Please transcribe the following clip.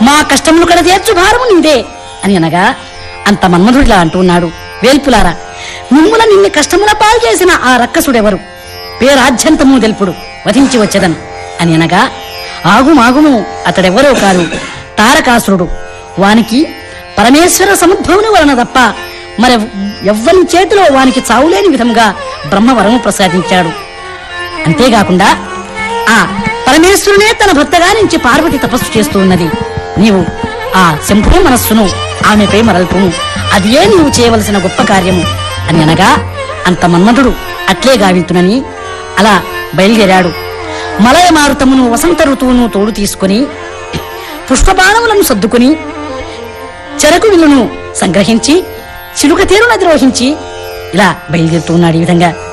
మా కష్టములు కడ తీర్చు భారము నీదే అని అనగా అంత మన్మధుడిలా అంటున్నాడు వేల్పులారా మిమ్ముల నిన్ని కష్టముల పాలు చేసిన ఆ రక్కసుడెవరు పేరాధ్యంతము తెలుపుడు వధించి వచ్చేదను అని అనగా ఆగుమాగుము అతడెవరో కాదు తారకాసురుడు వానికి పరమేశ్వర సముద్భవుని వలన తప్ప మరి ఎవ్వని చేతిలో వానికి చావులేని విధంగా బ్రహ్మవరము ప్రసాదించాడు అంతేకాకుండా ఆ పరమేశ్వరునే తన భర్తగా నుంచి పార్వతి తపస్సు చేస్తూ ఉన్నది నీవు ఆ శంభు మనస్సును ఆమెపై మరల్పుము అదే నీవు చేయవలసిన గొప్ప కార్యము అని అనగా అంత మన్మధుడు అట్లే గావింతునని అలా బయలుదేరాడు మలయ మారుతమును వసంత ఋతువును తోడు తీసుకుని పుష్పబాణములను సర్దుకుని చెరకు విల్లును సంగ్రహించి చిలుక తీరును అధిరోహించి ఇలా బయలుదేరుతూ ఉన్నాడు ఈ విధంగా